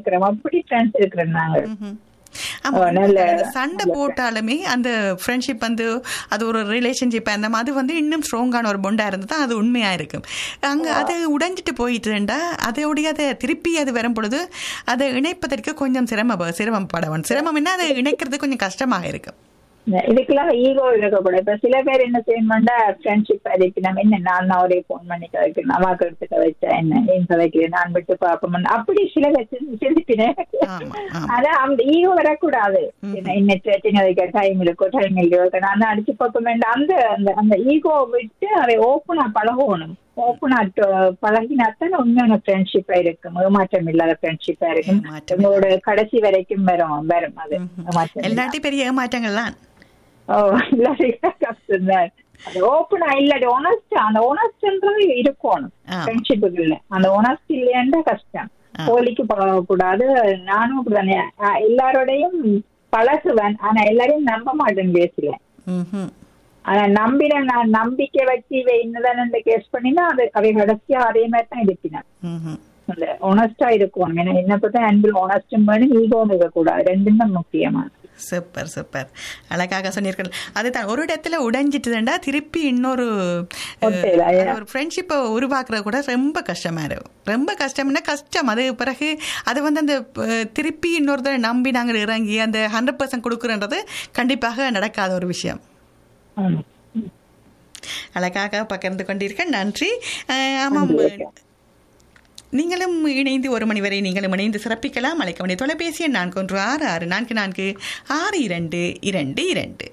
இருக்கிறோம் அப்படி ஃப்ரெண்ட்ஸ் இருக்கிறோம் நாங்க ம்ஹும். ஆமா, ஓ, நல்ல- அந்த சண்டை போட்டாலுமே அந்த ஃப்ரெண்ட்ஷிப் வந்து அது ஒரு ரிலேஷன்ஷிப் அந்த மாதிரி அது வந்து இன்னும் ஸ்ட்ராங்கான ஒரு பொண்டா இருந்து தான் அது உண்மையா இருக்கும் அங்க அது உடைஞ்சிட்டு போயிட்டுண்டா அதோடைய அதை திருப்பி அது வரும் பொழுது அதை இணைப்பதற்கு கொஞ்சம் சிரம சிரமப்படவன் சிரமம் என்ன அதை இணைக்கிறது கொஞ்சம் கஷ்டமாக இருக்கும் இதுக்கெல்லாம் ஈகோ இருக்கக்கூடாது இப்ப சில பேர் என்ன செய்யணும்னா ஃப்ரெண்ட்ஷிப் அதுக்கு நம்ம என்ன நான் தான் ஒரே ஃபோன் பண்ணி கதைக்கிறேன் அம்மாக்கு எடுத்துக்க வச்சா என்ன ஏன் கதைக்கிறேன் நான் விட்டு பார்ப்போம் அப்படி சில சிந்திப்பினேன் ஆமா, ஆமா. ஆனா அந்த ஈகோ வரக்கூடாது என்ன என்ன பிரச்சனை வைக்க டைம் இருக்கோ டைம் இல்லையோ நான் தான் அடிச்சு பார்க்க வேண்டாம் அந்த அந்த அந்த ஈகோ விட்டு அதை ஓப்பனா பழகணும் ஓப்பனா பழகினாத்தான் உண்மையான ஃப்ரெண்ட்ஷிப்பா இருக்கும் ஏமாற்றம் இல்லாத ஃப்ரெண்ட்ஷிப்பா இருக்கும் ஏமாற்றம் உங்களோட கடைசி வரைக்கும் வரும் வரும் அது ஏமாற்றம் இல்லாத. எல்லாட்டி பெரிய ஏமாற்றங்கள் தான் ஓ எல்லாருக்கும் கஷ்டம்தான் அது ஓப்பனா இல்லாட்டி ஒனஸ்ட் அந்த ஒனஸ்ட்ன்றது இருக்கணும் ஆமா. ஃப்ரெண்ட்ஷிப்புக்குள்ள அந்த ஒனஸ்ட் இல்லையாண்டா கஷ்டம் போலிக்கு பழகக்கூடாது நானும் அப்படிதானே அஹ் எல்லாரோடையும் பழகுவேன் ஆனா எல்லாரையும் நம்ப மாட்டேன் பேசல ம்ஹும். ஆனா நம்பின நான் நம்பிக்கை வச்சு இவ இன்னதான் கேஸ் பண்ணினா அது அவை கடைசியா அதே மாதிரி தான் இருப்பினேன் ம்ஹும். அந்த ஒனஸ்டா இருக்கும் ஏன்னா என்ன பார்த்தா அன்பில் ஒனஸ்டும் வேணும் ஈகோவும் இருக்கக்கூடாது ரெண்டும் தான் முக்கியமா சூப்பர் சூப்பர் அழகாக சொன்னீர்கள் அதுதான் ஒரு இடத்துல உடைஞ்சிட்டுதுண்டா திருப்பி இன்னொரு அஹ், ஒட்டையில, அது ஒரு ஃப்ரெண்ட்ஷிப்பை உருவாக்குறது கூட ரொம்ப கஷ்டமா இருக்கும் ரொம்ப கஷ்டம்னா கஷ்டம் அது பிறகு அது வந்து அந்த அஹ், திருப்பி இன்னொருத்தரை நம்பி நாங்கள் இறங்கி அந்த ஹண்ட்ரட் பர்சன்ட் கொடுக்குறன்றது கண்டிப்பாக நடக்காத ஒரு விஷயம் ஆமா. அழகாக பகிர்ந்து கொண்டீர்கள் நன்றி அஹ், ஆமாம் நீங்களும் இணைந்து ஒரு மணி வரை நீங்களும் இணைந்து சிறப்பிக்கலாம் அழைக்க வேண்டிய தொலைபேசி எண் நான்கு ஒன்று ஆறு ஆறு நான்கு நான்கு ஆறு இரண்டு இரண்டு இரண்டு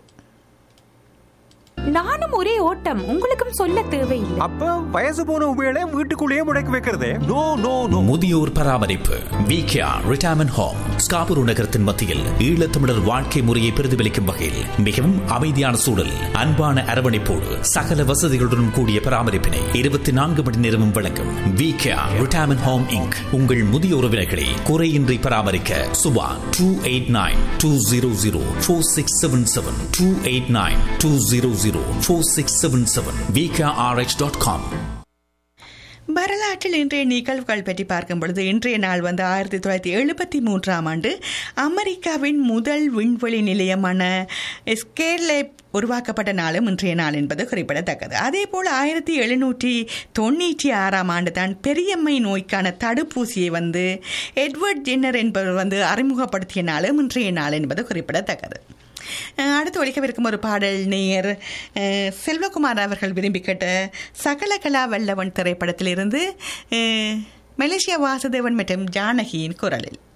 நானும் ஒரே ஓட்டம் உங்களுக்கும் சொல்ல தேவையில்லை அப்ப வயசு போன உபயோக வீட்டுக்குள்ளேயே முடக்கி வைக்கிறதே நோ நோ நோ முதியோர் பராமரிப்பு விகேஆர் ரிட்டையர்மெண்ட் ஹோம் ஸ்காபூர் நகரத்தின் மத்தியில் ஈழத்தமிழர் வாழ்க்கை முறையை பிரதிபலிக்கும் வகையில் மிகவும் அமைதியான சூழல் அன்பான அரவணைப்போடு சகல வசதிகளுடன் கூடிய பராமரிப்பினை இருபத்தி நான்கு மணி நேரமும் வழங்கும் விகேஆர் ரிட்டையர்மெண்ட் ஹோம் இங்க் உங்கள் முதிய உறவினர்களை குறையின்றி பராமரிக்க Subha two eight nine two zero zero four six seven seven two eight nine two zero zero four six seven seven VKRH dot com வரலாற்றில் இன்றைய நிகழ்வுகள் பற்றி பார்க்கும் பொழுது இன்றைய நாள் வந்து ஆயிரத்தி தொள்ளாயிரத்தி எழுபத்தி மூன்றாம் ஆண்டு அமெரிக்காவின் முதல் விண்வெளி நிலையமான ஸ்கேர்லே உருவாக்கப்பட்ட நாளும் இன்றைய நாள் என்பது குறிப்பிடத்தக்கது அதே போல் ஆயிரத்தி எழுநூற்றி தொண்ணூற்றி ஆறாம் ஆண்டு தான் பெரியம்மை நோய்க்கான தடுப்பூசியை வந்து எட்வர்ட் ஜென்னர் என்பவர் வந்து அறிமுகப்படுத்திய நாளும் இன்றைய நாள் என்பது குறிப்பிடத்தக்கது அஹ் அடுத்து ஒழிக்கவிருக்கும் ஒரு பாடல் நேயர் அஹ், செல்வகுமார் அவர்கள் விரும்பி கேட்ட சகலகலா வல்லவன் திரைப்படத்திலிருந்து அஹ், மலேசியா வாசுதேவன் மற்றும் ஜானகியின் குரலில்